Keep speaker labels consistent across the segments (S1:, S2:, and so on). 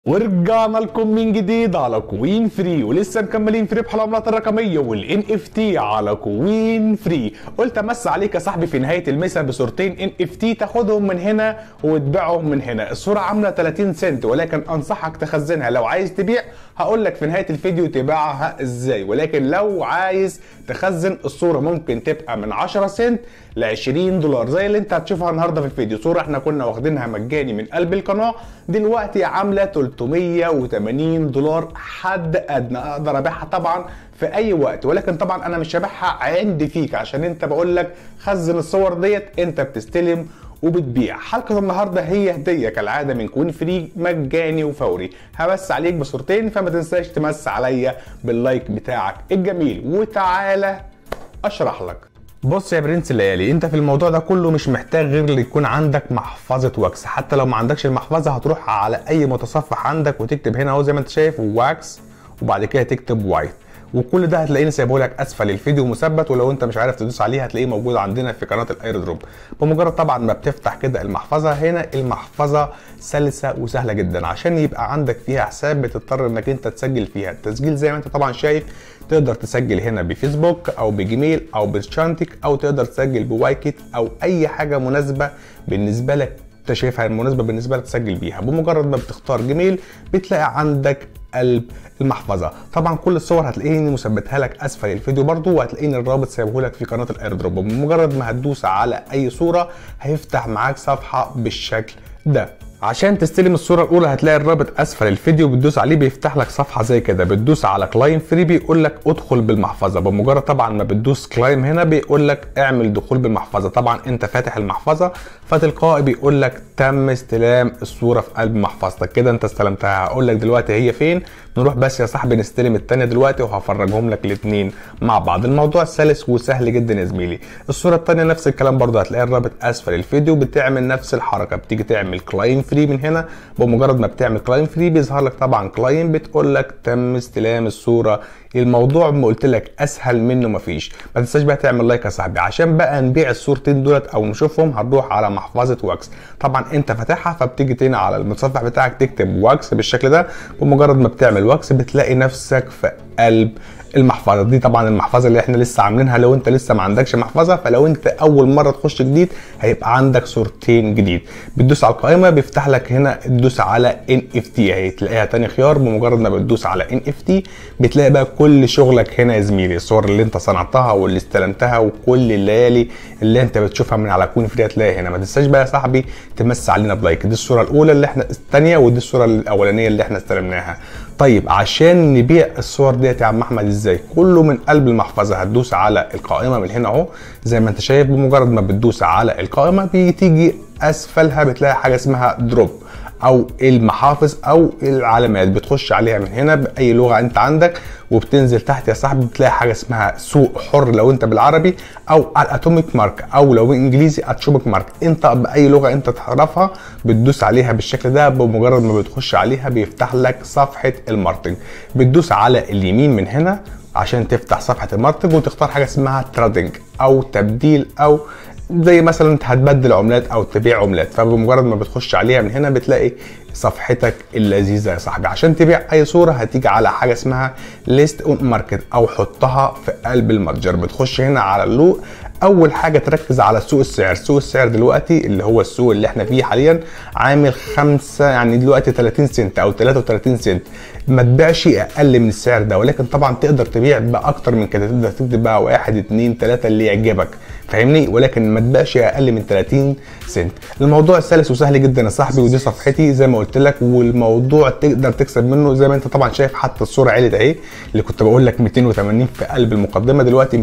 S1: ورجعنا لكم من جديد على كوين فري ولسه مكملين في ربح العملات الرقميه والان اف تي على كوين فري قلت امس عليك يا صاحبي في نهايه المسا بصورتين ان اف تي تاخدهم من هنا وتبيعهم من هنا الصوره عامله 30 سنت ولكن انصحك تخزنها لو عايز تبيع هقول لك في نهايه الفيديو تبيعها ازاي ولكن لو عايز تخزن الصوره ممكن تبقى من 10 سنت ل 20 دولار زي اللي انت هتشوفها النهارده في الفيديو صوره احنا كنا واخدينها مجاني من قلب القناه دلوقتي عامله 380 دولار حد ادنى اقدر ابيعها طبعا في اي وقت ولكن طبعا انا مش هبيعها عندي فيك عشان انت بقول لك خزن الصور ديت انت بتستلم وبتبيع حلقة النهاردة هي هدية كالعادة من كون فري مجاني وفوري همس عليك بصورتين فما تنساش تمس عليا باللايك بتاعك الجميل وتعالى اشرح لك بص يا برنس الليالي انت في الموضوع ده كله مش محتاج غير اللي يكون عندك محفظه واكس حتى لو ما عندكش المحفظه هتروح على اي متصفح عندك وتكتب هنا اهو زي ما انت شايف واكس وبعد كده تكتب وايت وكل ده هتلاقيني سايبه لك اسفل الفيديو مثبت ولو انت مش عارف تدوس عليه هتلاقيه موجود عندنا في قناه الاير دروب بمجرد طبعا ما بتفتح كده المحفظه هنا المحفظه سلسه وسهله جدا عشان يبقى عندك فيها حساب بتضطر انك انت تسجل فيها التسجيل زي ما انت طبعا شايف تقدر تسجل هنا بفيسبوك او بجيميل او بشانتك او تقدر تسجل بوايكت او اي حاجه مناسبه بالنسبه لك انت شايفها مناسبه بالنسبه لك تسجل بيها بمجرد ما بتختار جيميل بتلاقي عندك قلب المحفظه طبعا كل الصور هتلاقيني مثبتها لك اسفل الفيديو برضو وهتلاقيني الرابط سايبه لك في قناه الاير دروب بمجرد ما هتدوس على اي صوره هيفتح معاك صفحه بالشكل ده عشان تستلم الصوره الاولى هتلاقي الرابط اسفل الفيديو بتدوس عليه بيفتح لك صفحه زي كده بتدوس على كلايم فري بيقول لك ادخل بالمحفظه بمجرد طبعا ما بتدوس كلايم هنا بيقول لك اعمل دخول بالمحفظه طبعا انت فاتح المحفظه فتلقائي بيقول لك تم استلام الصوره في قلب محفظتك كده انت استلمتها هقول لك دلوقتي هي فين نروح بس يا صاحبي نستلم الثانيه دلوقتي وهفرجهم لك الاثنين مع بعض الموضوع سلس وسهل جدا يا زميلي الصوره الثانيه نفس الكلام برضه هتلاقي الرابط اسفل الفيديو بتعمل نفس الحركه بتيجي تعمل كلايم فري من هنا بمجرد ما بتعمل كلايم فري بيظهر لك طبعا كلايم بتقول لك تم استلام الصوره الموضوع ما قلت لك اسهل منه مفيش ما تنساش بقى تعمل لايك يا صاحبي عشان بقى نبيع الصورتين دولت او نشوفهم هنروح على محفظه واكس طبعا انت فاتحها فبتيجي تاني على المتصفح بتاعك تكتب واكس بالشكل ده بمجرد ما بتعمل واكس بتلاقي نفسك في قلب المحفظه دي طبعا المحفظه اللي احنا لسه عاملينها لو انت لسه ما عندكش محفظه فلو انت اول مره تخش جديد هيبقى عندك صورتين جديد بتدوس على القائمه بيفتح لك هنا تدوس على ان اف تي اهي تلاقيها تاني خيار بمجرد ما بتدوس على ان اف تي بتلاقي بقى كل شغلك هنا يا زميلي الصور اللي انت صنعتها واللي استلمتها وكل الليالي اللي انت بتشوفها من على كون فري هتلاقيها هنا ما تنساش بقى يا صاحبي تمس علينا بلايك دي الصوره الاولى اللي احنا الثانيه ودي الصوره الاولانيه اللي احنا استلمناها طيب عشان نبيع الصور ديت يا عم احمد ازاي كله من قلب المحفظه هتدوس على القائمه من هنا اهو زي ما انت شايف بمجرد ما بتدوس على القائمه بتيجي اسفلها بتلاقي حاجه اسمها دروب او المحافظ او العلامات بتخش عليها من هنا باي لغه انت عندك وبتنزل تحت يا صاحبي بتلاقي حاجه اسمها سوق حر لو انت بالعربي او الاتوميك مارك او لو انجليزي اتشوبك مارك انت باي لغه انت تعرفها بتدوس عليها بالشكل ده بمجرد ما بتخش عليها بيفتح لك صفحه الماركتنج بتدوس على اليمين من هنا عشان تفتح صفحه الماركتنج وتختار حاجه اسمها ترادنج او تبديل او زي مثلا انت هتبدل عملات او تبيع عملات فبمجرد ما بتخش عليها من هنا بتلاقي صفحتك اللذيذه يا صاحبي عشان تبيع اي صوره هتيجي على حاجه اسمها ليست اون ماركت او حطها في قلب المتجر بتخش هنا على اللوق اول حاجه تركز على سوق السعر سوق السعر دلوقتي اللي هو السوق اللي احنا فيه حاليا عامل خمسة يعني دلوقتي 30 سنت او 33 سنت ما تبيعش اقل من السعر ده ولكن طبعا تقدر تبيع باكتر من كده تقدر تكتب بقى واحد اتنين تلاته اللي يعجبك فاهمني ولكن ما تبيعش اقل من 30 سنت الموضوع سلس وسهل جدا يا صاحبي ودي صفحتي زي ما قلت لك والموضوع تقدر تكسب منه زي ما انت طبعا شايف حتى الصوره علت اهي اللي كنت بقول لك 280 في قلب المقدمه دلوقتي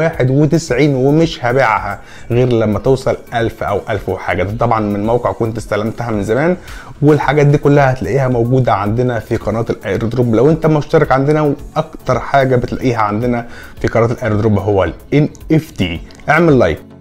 S1: 291 ومش هبيعها غير لما توصل 1000 او 1000 وحاجه ده طبعا من موقع كنت استلمتها من زمان والحاجات دي كلها هتلاقيها موجوده عندنا في قناه الاير دروب لو انت مشترك عندنا واكتر حاجه بتلاقيها عندنا في قناه الاير دروب هو الان اف تي اعمل لايك